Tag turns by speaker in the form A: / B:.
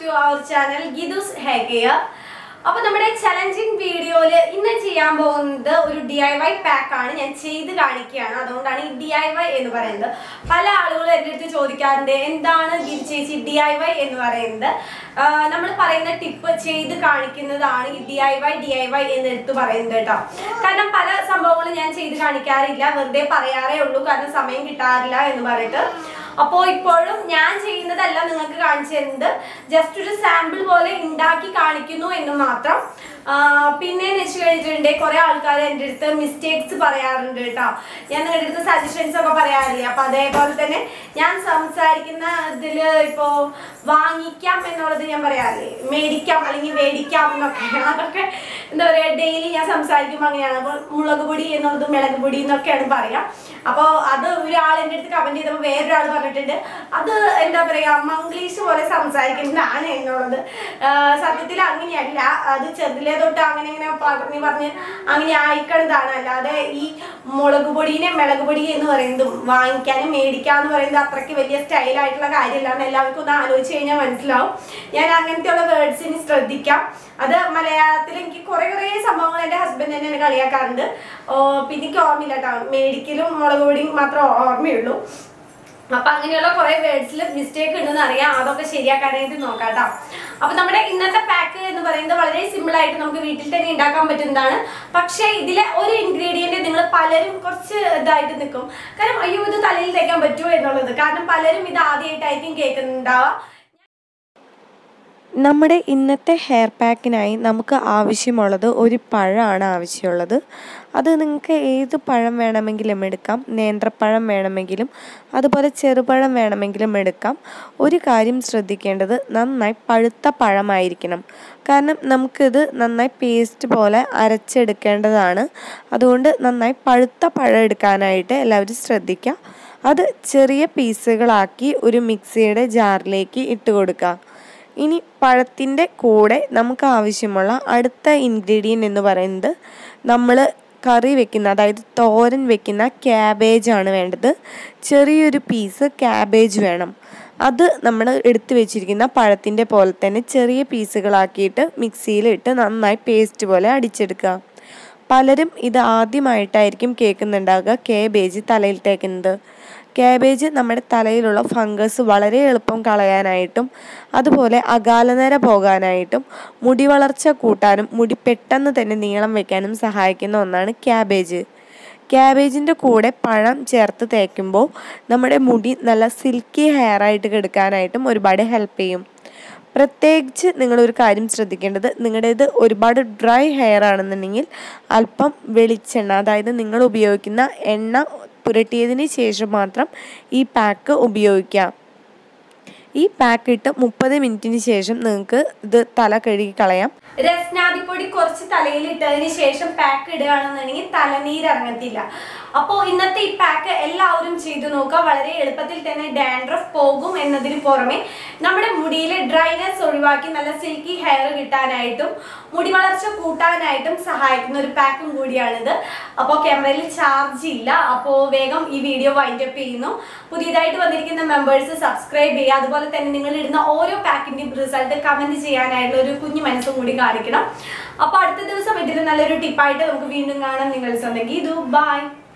A: to our channel ഗിദുസ് ഹെഗിയ അപ്പൊ നമ്മുടെ challenging വീഡിയോയില് ഇന്ന് ചെയ്യാൻ പോകുന്നത് ഒരു ഡി ഐ വൈ പാക്ക് ആണ് ഞാൻ ചെയ്ത് കാണിക്കുകയാണ് അതുകൊണ്ടാണ് ഈ ഡി ഐ വൈ എന്ന് പറയുന്നത് പല ആളുകളും എൻ്റെ അടുത്ത് ചോദിക്കാറുണ്ട് എന്താണ് ഗിരി ചേച്ചി ഡി ഐ വൈ എന്ന് പറയുന്നത് നമ്മൾ പറയുന്ന ടിപ്പ് ചെയ്ത് കാണിക്കുന്നതാണ് ഈ D I Y D I Y എന്ന് എടുത്ത് പറയുന്നത് കേട്ടോ കാരണം പല സംഭവങ്ങളും ഞാൻ ചെയ്ത് കാണിക്കാറില്ല വെറുതെ പറയാറേ ഉള്ളൂ കാരണം സമയം കിട്ടാറില്ല എന്ന് പറഞ്ഞിട്ട് അപ്പോൾ ഇപ്പോഴും ഞാൻ ചെയ്യുന്നതല്ല നിങ്ങൾക്ക് കാണിച്ചു തരുന്നത് ജസ്റ്റ് ഒരു സാമ്പിൾ പോലെ ഉണ്ടാക്കി കാണിക്കുന്നു എന്ന് മാത്രം ആ, പിന്നെ എന്ന് വെച്ച് കഴിഞ്ഞിട്ടുണ്ട് കുറെ ആൾക്കാർ എൻ്റെ അടുത്ത് മിസ്റ്റേക്സ് പറയാറുണ്ട് കേട്ടോ ഞാൻ നിങ്ങളുടെ അടുത്ത് സജഷൻസ് ഒക്കെ പറയാറില്ലേ അപ്പൊ അതേപോലെ തന്നെ ഞാൻ സംസാരിക്കുന്ന ഇതിൽ ഇപ്പോ വാങ്ങിക്കാം എന്നുള്ളത് ഞാൻ പറയാറില്ലേ മേടിക്കാം അല്ലെങ്കിൽ മേടിക്കാം എന്നൊക്കെ അതൊക്കെ എന്താ പറയാ ഡെയിലി ഞാൻ സംസാരിക്കുമ്പോൾ അങ്ങനെയാണ് അപ്പോൾ മുളക് പൊടി എന്നുള്ളത് മിളക് പൊടി എന്നൊക്കെയാണ് പറയാം അപ്പോൾ അത് ഒരാൾ എൻ്റെ അടുത്ത് കമന്റ് ചെയ്തപ്പോൾ വേറൊരാൾ പറഞ്ഞിട്ടുണ്ട് അത് എന്താ പറയാ മംഗ്ലീഷ് പോലെ സംസാരിക്കുന്നതാണ് എന്നുള്ളത് ആ, സത്യത്തിൽ അങ്ങനെയല്ല അത് ചെറുതിലേ തൊട്ട് അങ്ങനെ ഇങ്ങനെ പറഞ്ഞ് പറഞ്ഞ് അങ്ങനെ ആയിക്കണതാണ് അല്ലാതെ ഈ മുളക് പൊടീനെ മിളക് പൊടി എന്ന് പറയുന്നതും വാങ്ങിക്കാനും മേടിക്കാന്ന് പറയുന്നത് അത്രയ്ക്ക് വലിയ സ്റ്റൈലായിട്ടുള്ള കാര്യമല്ല എന്ന് എല്ലാവർക്കും ഒന്ന് ആലോചിച്ച് കഴിഞ്ഞാൽ മനസ്സിലാവും ഞാൻ അങ്ങനത്തെയുള്ള വേർഡ്സിന് ശ്രദ്ധിക്കാം അത് മലയാളത്തിൽ എനിക്ക് കുറെ കുറെ സംഭവങ്ങൾ എൻ്റെ ഹസ്ബൻഡ് തന്നെ എന്നെ കളിയാക്കാറുണ്ട് ഓ, പിന്നെ എനിക്ക് ഓർമ്മയില്ല കേട്ടോ മേടിക്കലും മുളക് പൊടിയും മാത്രമേ ഓർമ്മയുള്ളൂ അപ്പൊ അങ്ങനെയുള്ള കുറെ വേർഡ്സിൽ മിസ്റ്റേക്ക് ഉണ്ടെന്ന് അറിയാം അതൊക്കെ ശരിയാക്കാനായിട്ട് നോക്കാം കേട്ടോ അപ്പൊ നമ്മുടെ ഇന്നത്തെ പാക്ക് എന്ന് പറയുന്നത് വളരെ സിമ്പിൾ ആയിട്ട് നമുക്ക് വീട്ടിൽ തന്നെ ഉണ്ടാക്കാൻ പറ്റുന്നതാണ് പക്ഷേ ഇതിലെ ഒരു ഇൻഗ്രീഡിയന്റ് നിങ്ങൾ പലരും കുറച്ച് ഇതായിട്ട് നിൽക്കും കാരണം അയ്യോ ഇത് തലയിൽ തേക്കാൻ പറ്റുമോ എന്നുള്ളത് കാരണം പലരും ഇത് ആദ്യമായിട്ടായിരിക്കും കേൾക്കുന്നുണ്ടാവുക
B: നമ്മുടെ ഇന്നത്തെ ഹെയർ പാക്കിനായി നമുക്ക് ആവശ്യമുള്ളത് ഒരു പഴമാണ് ആവശ്യമുള്ളത് അത് നിങ്ങൾക്ക് ഏത് പഴം വേണമെങ്കിലും എടുക്കാം നേന്ത്രപ്പഴം വേണമെങ്കിലും അതുപോലെ ചെറുപഴം വേണമെങ്കിലും എടുക്കാം ഒരു കാര്യം ശ്രദ്ധിക്കേണ്ടത് നന്നായി പഴുത്ത പഴമായിരിക്കണം കാരണം നമുക്കിത് നന്നായി പേസ്റ്റ് പോലെ അരച്ചെടുക്കേണ്ടതാണ് അതുകൊണ്ട് നന്നായി പഴുത്ത പഴം എടുക്കാനായിട്ട് എല്ലാവരും ശ്രദ്ധിക്കുക അത് ചെറിയ പീസുകളാക്കി ഒരു മിക്സിയുടെ ജാറിലേക്ക് ഇട്ട് കൊടുക്കുക ഇനി പഴത്തിൻ്റെ കൂടെ നമുക്ക് ആവശ്യമുള്ള അടുത്ത ഇൻഗ്രീഡിയൻ്റ് എന്ന് പറയുന്നത് നമ്മൾ കറി വെക്കുന്ന അതായത് തോരൻ വെക്കുന്ന ക്യാബേജ് ആണ് വേണ്ടത് ചെറിയൊരു പീസ് ക്യാബേജ് വേണം അത് നമ്മൾ എടുത്തു വെച്ചിരിക്കുന്ന പഴത്തിൻ്റെ പോലെ തന്നെ ചെറിയ പീസുകളാക്കിയിട്ട് മിക്സിയിലിട്ട് നന്നായി പേസ്റ്റ് പോലെ അടിച്ചെടുക്കുക പലരും ഇത് ആദ്യമായിട്ടായിരിക്കും കേൾക്കുന്നുണ്ടാകുക കേബേജ് തലയിൽ തേക്കുന്നത് കാബേജ് നമ്മുടെ തലയിലുള്ള ഫംഗസ് വളരെ എളുപ്പം കളയാനായിട്ടും അതുപോലെ അകാലനര പോകാനായിട്ടും മുടി വളർച്ച കൂട്ടാനും മുടി പെട്ടെന്ന് തന്നെ നീളം വെക്കാനും സഹായിക്കുന്ന ഒന്നാണ് ക്യാബേജ് ക്യാബേജിൻ്റെ കൂടെ പഴം ചേർത്ത് തേക്കുമ്പോൾ നമ്മുടെ മുടി നല്ല സിൽക്കി ഹെയർ ആയിട്ട് കിടക്കാനായിട്ടും ഒരുപാട് ഹെൽപ്പ് ചെയ്യും പ്രത്യേകിച്ച് നിങ്ങളൊരു കാര്യം ശ്രദ്ധിക്കേണ്ടത് നിങ്ങളുടേത് ഒരുപാട് ഡ്രൈ ഹെയർ ആണെന്നുണ്ടെങ്കിൽ അല്പം വെളിച്ചെണ്ണ അതായത് നിങ്ങൾ ഉപയോഗിക്കുന്ന എണ്ണ പുരട്ടിയതിന് ശേഷം മാത്രം ഈ പാക്ക് ഉപയോഗിക്കാം ഈ പാക്ക് ഇട്ട് മുപ്പത് മിനിറ്റിന് ശേഷം നിങ്ങൾക്ക് ഇത് തല കഴുകി കളയാം
A: രസ്നാദിപ്പൊടി കുറച്ച് തലയിൽ ഇട്ടതിന് ശേഷം പാക്ക് ഇടുകയാണെന്നുണ്ടെങ്കിൽ തലനീരിറങ്ങത്തില്ല അപ്പോൾ ഇന്നത്തെ ഈ പാക്ക് എല്ലാവരും ചെയ്തു നോക്കുക വളരെ എളുപ്പത്തിൽ തന്നെ ഡാൻഡ്രഫ് പോകും എന്നതിന് പുറമെ നമ്മുടെ മുടിയിലെ ഡ്രൈനെസ് ഒഴിവാക്കി നല്ല സിൽക്കി ഹെയർ കിട്ടാനായിട്ടും മുടി വളർച്ച കൂട്ടാനായിട്ടും സഹായിക്കുന്ന ഒരു പാക്കും കൂടിയാണിത് അപ്പോൾ ക്യാമറയിൽ ചാർജ് ഇല്ല അപ്പോൾ വേഗം ഈ വീഡിയോ വൈൻഡ് അപ്പ് ചെയ്യുന്നു പുതിയതായിട്ട് വന്നിരിക്കുന്ന മെമ്പേഴ്സ് സബ്സ്ക്രൈബ് ചെയ്യുക അതുപോലെ തന്നെ നിങ്ങൾ ഇടുന്ന ഓരോ പാക്കിന്റെയും റിസൾട്ട് കമന്റ് ചെയ്യാനായിട്ടുള്ള ഒരു കുഞ്ഞു മനസ്സും കൂടി കാണിക്കണം അപ്പോൾ അടുത്ത ദിവസം ഇതിൽ നല്ലൊരു ടിപ്പായിട്ട് നമുക്ക് വീണ്ടും കാണാം നിങ്ങൾ സ്വന്തം ഗീതു ബൈ